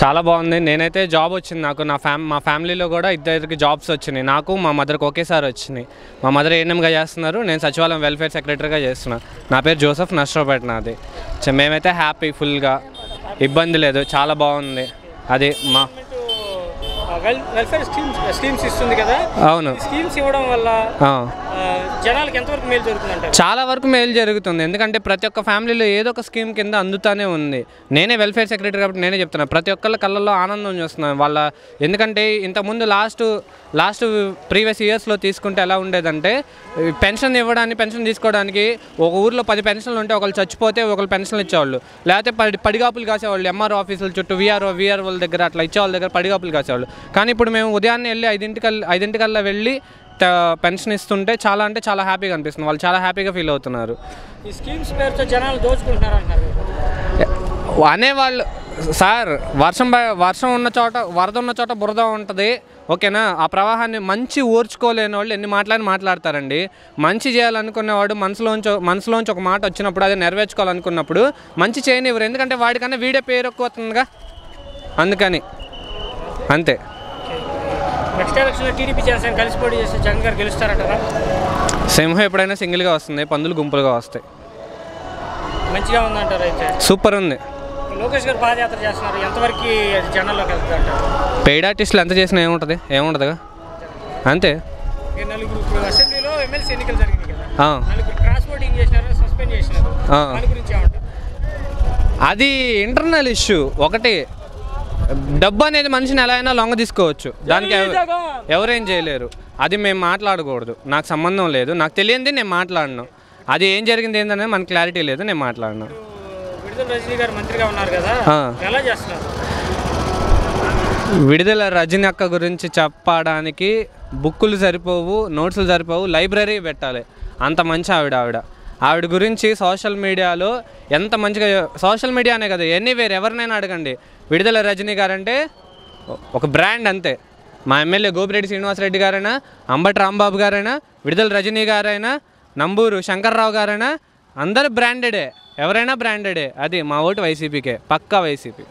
చాలా బాగుంది నేనైతే జాబ్ వచ్చింది నాకు నా ఫ్యామ్ మా ఫ్యామిలీలో కూడా ఇద్దరికి జాబ్స్ వచ్చినాయి నాకు మా మదర్కి ఒకేసారి వచ్చినాయి మా మదర్ ఏఎన్ఎంగా చేస్తున్నారు నేను సచివాలయం వెల్ఫేర్ సెక్రటరీగా చేస్తున్నా నా పేరు జోసఫ్ నష్టపేట నాది చ- మేమైతే హ్యాపీ ఫుల్గా ఇబ్బంది లేదు చాలా బాగుంది అది మా వెల్ వెల్ఫేర్ స్కీమ్స్ స్కీమ్స్ ఇస్తుంది కదా అవును ఈ స్కీమ్స్ ఇవ్వడం వల్ల ఆ. ఆ, జనాలకు ఎంతవరకు మేలు జరుగుతుందంటారు చాలా వరకు మేలు జరుగుతుంది ఎందుకంటే ప్రతి ఒక్క ఫ్యామిలీలో ఏదో ఒక స్కీమ్ కింద అందుతానే ఉంది నేనే వెల్ఫేర్ సెక్రటరీ కాబట్టి నేనే చెప్తున్నా ప్రతి ఒక్కళ్ళ కళ్ళల్లో ఆనందం చూస్తున్నాను వాళ్ళ ఎందుకంటే ఇంతకుముందు లాస్ట్ లాస్ట్ ప్రీవియస్ ఇయర్స్లో తీసుకుంటే ఎలా ఉండేదంటే ఈ పెన్షన్ ఇవ్వడానికి పెన్షన్ తీసుకోవడానికి ఒక ఊర్లో పది పెన్షన్లు ఉంటే ఒకళ్ళు చచ్చిపోతే ఒకళ్ళు పెన్షన్లు ఇచ్చేవాళ్ళు లేకపోతే పడి పడిగాపులు కాసేవాళ్ళు ఎంఆర్ఓ ఆఫీసుల చుట్టూ వీఆర్ఓ వీఆర్ వాళ్ళ దగ్గర అట్లా ఇచ్చేవాళ్ళ దగ్గర పడిగాపులు కాసేవాళ్ళు కానీ ఇప్పుడు మేము ఉదయాన్నే వెళ్ళి ఐదింటికల్లా ఐదింటికల్లా వెళ్ళి త- పెన్షన్ ఇస్తుంటే చాలా అంటే చాలా హ్యాపీగా అనిపిస్తుంది వాళ్ళు చాలా హ్యాపీగా ఫీల్ అవుతున్నారు ఈ స్కీమ్స్ పేరుతో జనాలు దోచుకుంటున్నారు అంటున్నారు అనేవాళ్ళు సార్ వర్షం బ- వర్షం ఉన్న చోట వరద ఉన్న చోట బురద ఉంటుంది ఓకేనా ఆ ప్రవాహాన్ని మంచి ఓర్చుకోలేని వాళ్ళు ఎన్ని మాట్లాడి మాట్లాడతారండి మంచి చేయాలనుకునేవాడు మనసులోంచి మనసులోంచి ఒక మాట వచ్చినప్పుడు అది నెరవేర్చుకోవాలనుకున్నప్పుడు మంచి చేయనివ్వరు ఎందుకంటే వాడికన్నా వీడే పేరు ఎక్కువ అవుతుందిగా అందుకని అంతే నెక్స్ట్ ఎలక్షన్లో టీడీపీ జనసేన కలిసి పోటీ చేస్తే జగన్ గారు గెలుస్తారంటారా సింహం ఎప్పుడైనా సింగిల్గా వస్తుంది పందులు గుంపులుగా వస్తాయి మంచిగా ఉందంటారు అయితే సూపర్ ఉంది లోకేష్ గారు పాదయాత్ర చేస్తున్నారు ఎంతవరకు అది జనాల్లోకి వెళ్తుంది అంటారు పెయిడ్ ఆర్టిస్టులు ఎంత చేసినా ఏముంటుంది ఏముంటుందిగా అంతే ఈ నలుగురు ఇప్పుడు అసెంబ్లీలో ఎమ్మెల్సీ ఎన్నికలు జరిగింది కదా ఆ. నలుగురు క్రాస్ ఓటింగ్ చేసినారు సస్పెండ్ చేసినారు ఆ. దాని గురించి ఏమంటారు అది ఇంటర్నల్ ఇష్యూ ఒకటి డబ్బు అనేది మనిషిని ఎలా అయినా లొంగ తీసుకోవచ్చు దానికి ఎవ- ఎవరేం చేయలేరు అది మేము మాట్లాడకూడదు నాకు సంబంధం లేదు నాకు తెలియంది నేను మాట్లాడను అది ఏం జరిగింది ఏంటనేది మనకు క్లారిటీ లేదు నేను మాట్లాడను విడుదల రజనీ గారు మంత్రిగా ఉన్నారు కదా ఆ. ఎలా చేస్తున్నారు విడుదల రజని అక్క గురించి చెప్పడానికి బుక్కులు సరిపోవు నోట్స్లు సరిపోవు లైబ్రరీ పెట్టాలి అంత మంచి ఆవిడ ఆవిడ ఆవిడ గురించి సోషల్ మీడియాలో ఎంత మంచిగా సోషల్ మీడియానే కదా ఎనీవేర్ ఎవరినైనా అడగండి విడుదల రజనీ గారంటే ఒక బ్రాండ్ అంతే మా ఎమ్మెల్యే గోపిరెడ్డి శ్రీనివాసరెడ్డి గారైనా అంబటి రాంబాబు గారైనా విడుదల రజనీ గారైనా నంబూరు శంకర్రావు గారైనా అందరు బ్రాండెడే ఎవరైనా బ్రాండెడే అది మా ఓటు వైసీపీకే పక్కా వైసీపీ